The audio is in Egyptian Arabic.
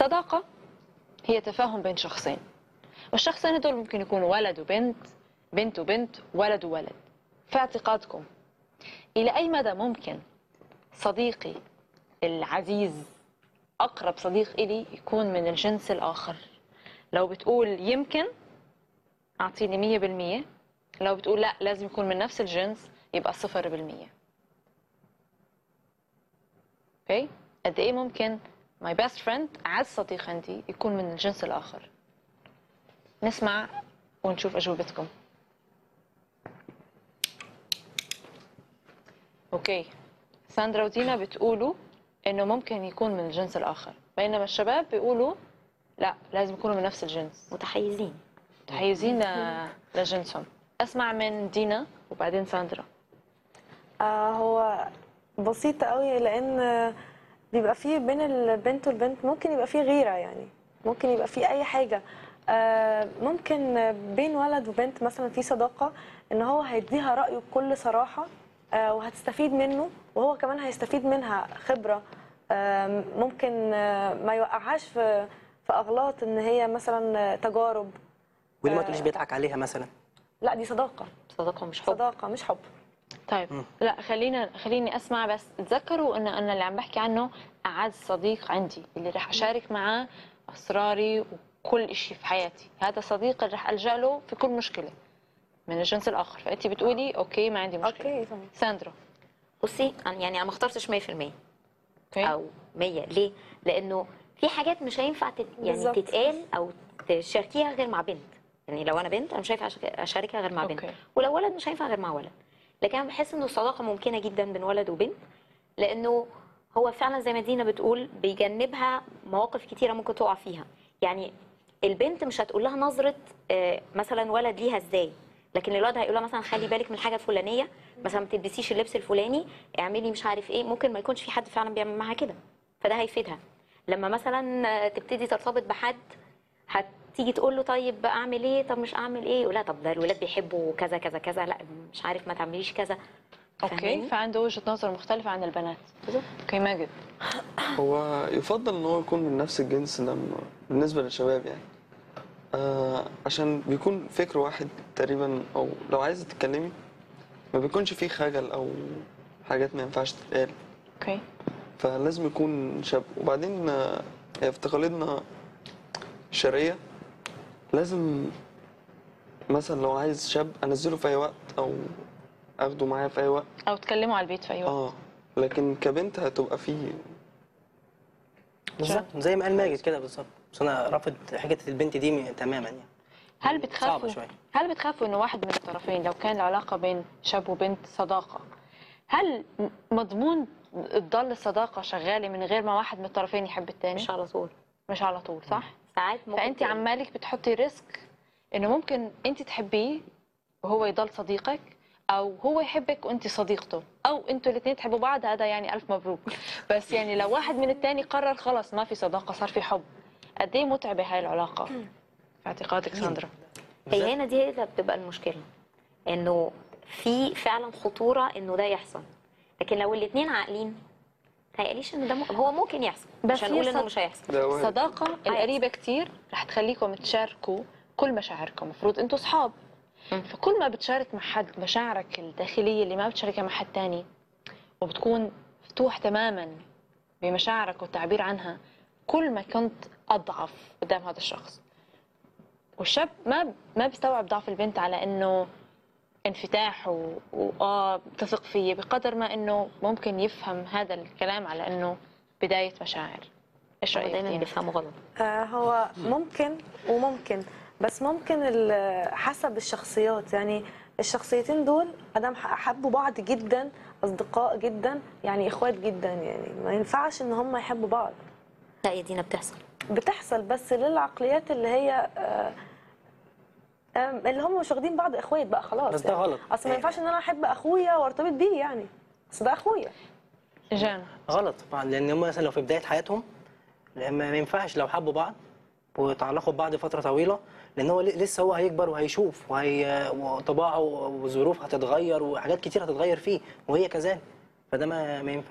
الصداقة هي تفاهم بين شخصين والشخصين هدول ممكن يكونوا ولد وبنت بنت وبنت ولد وولد في اعتقادكم إلى أي مدى ممكن صديقي العزيز أقرب صديق إلي يكون من الجنس الآخر لو بتقول يمكن أعطيني مية بالمية لو بتقول لا لازم يكون من نفس الجنس يبقى صفر بالمية اوكي قد ايه ممكن my best friend اعز صديق عندي يكون من الجنس الاخر نسمع ونشوف اجوبتكم اوكي ساندرا ودينا بتقولوا انه ممكن يكون من الجنس الاخر بينما الشباب بيقولوا لا لازم يكونوا من نفس الجنس متحيزين متحيزين ل- لجنسهم اسمع من دينا وبعدين ساندرا آه هو بسيط قوي لان بيبقى فيه بين البنت والبنت ممكن يبقى فيه غيره يعني ممكن يبقى فيه اي حاجه آه ممكن بين ولد وبنت مثلا في صداقه ان هو هيديها رايه بكل صراحه آه وهتستفيد منه وهو كمان هيستفيد منها خبره آه ممكن آه ما يوقعهاش في في اغلاط ان هي مثلا تجارب وليه ما آه. تقوليش بيضحك عليها مثلا لا دي صداقه صداقه مش حب صداقه مش حب طيب لا خلينا خليني اسمع بس تذكروا ان انا اللي عم بحكي عنه اعز صديق عندي اللي رح اشارك معاه اسراري وكل شيء في حياتي هذا صديق اللي رح الجا له في كل مشكله من الجنس الاخر فانت بتقولي اوكي ما عندي مشكله اوكي تمام ساندرا بصي أنا- يعني انا ما اخترتش 100% اوكي او 100 ليه؟ لانه في حاجات مش هينفع تت... يعني بالظبط. تتقال او تشاركيها غير مع بنت يعني لو انا بنت انا مش هينفع أشارك- اشاركها غير مع بنت أوكي. ولو ولد مش هينفع غير مع ولد لكن انا بحس انه الصداقه ممكنه جدا بين ولد وبنت لانه هو فعلا زي ما دينا بتقول بيجنبها مواقف كتيره ممكن تقع فيها يعني البنت مش هتقول لها نظره آه، مثلا ولد ليها ازاي لكن الولد هيقول لها مثلا خلي بالك من الحاجه الفلانيه مثلا ما تلبسيش اللبس الفلاني اعملي مش عارف ايه ممكن ما يكونش في حد فعلا بيعمل معاها كده فده هيفيدها لما مثلا آه، تبتدي ترتبط بحد هتيجي تقول له طيب اعمل ايه طب مش اعمل ايه ولا طب ده الولاد بيحبوا كذا كذا كذا لا مش عارف ما تعمليش كذا اوكي فاهماني؟ فعنده وجهه نظر مختلفه عن البنات اوكي ماجد هو يفضل ان هو يكون من نفس الجنس لما بالنسبه للشباب يعني آه عشان بيكون فكر واحد تقريبا او لو عايزه تتكلمي ما بيكونش فيه خجل او حاجات ما ينفعش تتقال اوكي فلازم يكون شاب وبعدين آه، هي في تقاليدنا الشرقيه لازم مثلا لو عايز شاب انزله في اي وقت او اخده معايا في اي وقت او تكلموا على البيت في اي وقت اه لكن كبنت هتبقى فيه بالظبط زي ما قال ماجد كده بالظبط بس انا رافض حته البنت دي م- تماما يعني هل صعبة بتخافوا شوية. هل بتخافوا انه واحد من الطرفين لو كان العلاقه بين شاب وبنت صداقه هل م- مضمون تضل الصداقه شغاله من غير ما واحد من الطرفين يحب الثاني مش على طول مش على طول صح ساعات ممكن فانت تلاقي- عمالك بتحطي ريسك انه ممكن انت تحبيه وهو يضل صديقك او هو يحبك وانت صديقته او انتوا الاثنين تحبوا بعض هذا يعني الف مبروك بس يعني لو واحد من الثاني قرر خلص ما في صداقه صار في حب قد ايه متعبه هاي العلاقه في اعتقادك ساندرا هي هنا دي هي اللي بتبقى المشكله انه في فعلا خطوره انه ده يحصل لكن لو الاثنين عاقلين تهيأليش ان ده م... هو ممكن يحصل بس مش هي هنقول انه صد- مش هيحصل ده وارد. الصداقة القريبة كتير رح تخليكم تشاركوا كل مشاعركم المفروض انتوا صحاب مم. فكل ما بتشارك مع حد مشاعرك الداخلية اللي ما بتشاركها مع حد تاني وبتكون مفتوح تماما بمشاعرك والتعبير عنها كل ما كنت أضعف قدام هذا الشخص والشاب ما ما بيستوعب ضعف البنت على انه انفتاح و... واه بتثق فيي بقدر ما انه ممكن يفهم هذا الكلام على انه بداية مشاعر ايش هو رأيك دايما دينا؟ بيفهموا غلط آه، هو ممكن وممكن بس ممكن ال- حسب الشخصيات يعني الشخصيتين دول ادام حبوا بعض جدا اصدقاء جدا يعني اخوات جدا يعني ما ينفعش ان هم يحبوا بعض لا يا دينا بتحصل بتحصل بس للعقليات اللي هي آه، آم، اللي هم مش واخدين بعض اخوات بقى خلاص بس ده يعني. غلط. اصل ما ينفعش ان انا احب اخويا وارتبط بيه يعني بس ده اخويا جانا غلط طبعا لان هم مثلا لو في بدايه حياتهم ما ما ينفعش لو حبوا بعض وتعلقوا ببعض فتره طويله لان هو ل- لسه هو هيكبر وهيشوف وهي وطباعه وظروف هتتغير وحاجات كتير هتتغير فيه وهي كذلك فده ما ما ينفعش